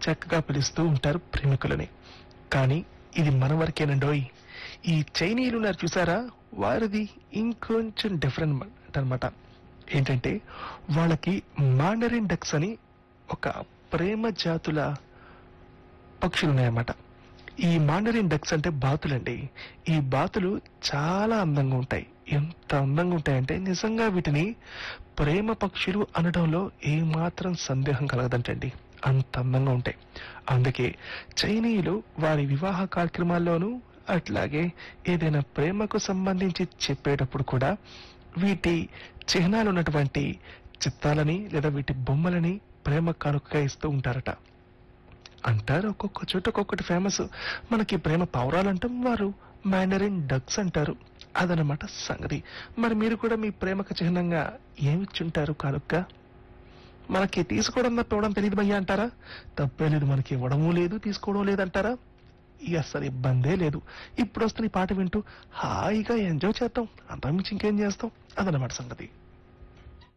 చక్కగా పిలుస్తూ ఉంటారు ప్రేమికులని కానీ ఇది మన వరకేనండోయ్ ఈ చైనీయులు ఉన్నారు చూసారా వారిది ఇంకొంచెం డిఫరెంట్ అన్నమాట ఏంటంటే వాళ్ళకి మాండరిన్ డక్స్ అని ఒక ప్రేమ జాతుల పక్షులు ఉన్నాయన్నమాట ఈ మాండరిన్ డక్స్ అంటే బాతులండి ఈ బాతులు చాలా అందంగా ఉంటాయి ఎంత అందంగా ఉంటాయంటే నిజంగా వీటిని ప్రేమ పక్షులు అనడంలో ఏమాత్రం సందేహం కలగదంటండి అంత అందంగా ఉంటాయి అందుకే చైనీయులు వారి వివాహ కార్యక్రమాల్లోనూ అట్లాగే ఏదైనా ప్రేమకు సంబంధించి చెప్పేటప్పుడు కూడా వీటి చిహ్నాలు ఉన్నటువంటి చిత్తాలని లేదా వీటి బొమ్మలని ప్రేమ కానుకగా ఇస్తూ ఉంటారట అంటారు ఒక్కొక్క చోట ఒక్కొక్కటి ఫేమస్ మనకి ప్రేమ పావురాలంటాం వారు మ్యాండరిన్ డక్స్ అంటారు అదనమాట సంగతి మరి మీరు కూడా మీ ప్రేమకు చిహ్నంగా ఏమిచ్చుంటారు కానుక మనకి తీసుకోవడం తప్ప ఇవ్వడం తెలియదు భయ్యా అంటారా తప్పే లేదు మనకి ఇవ్వడము లేదు తీసుకోవడం లేదంటారా ఇక అసలు ఇబ్బందే లేదు ఇప్పుడు వస్తున్న ఈ పాట వింటూ హాయిగా ఎంజాయ్ చేద్దాం అంతకుమించి ఇంకేం చేస్తాం అదనమాట సంగతి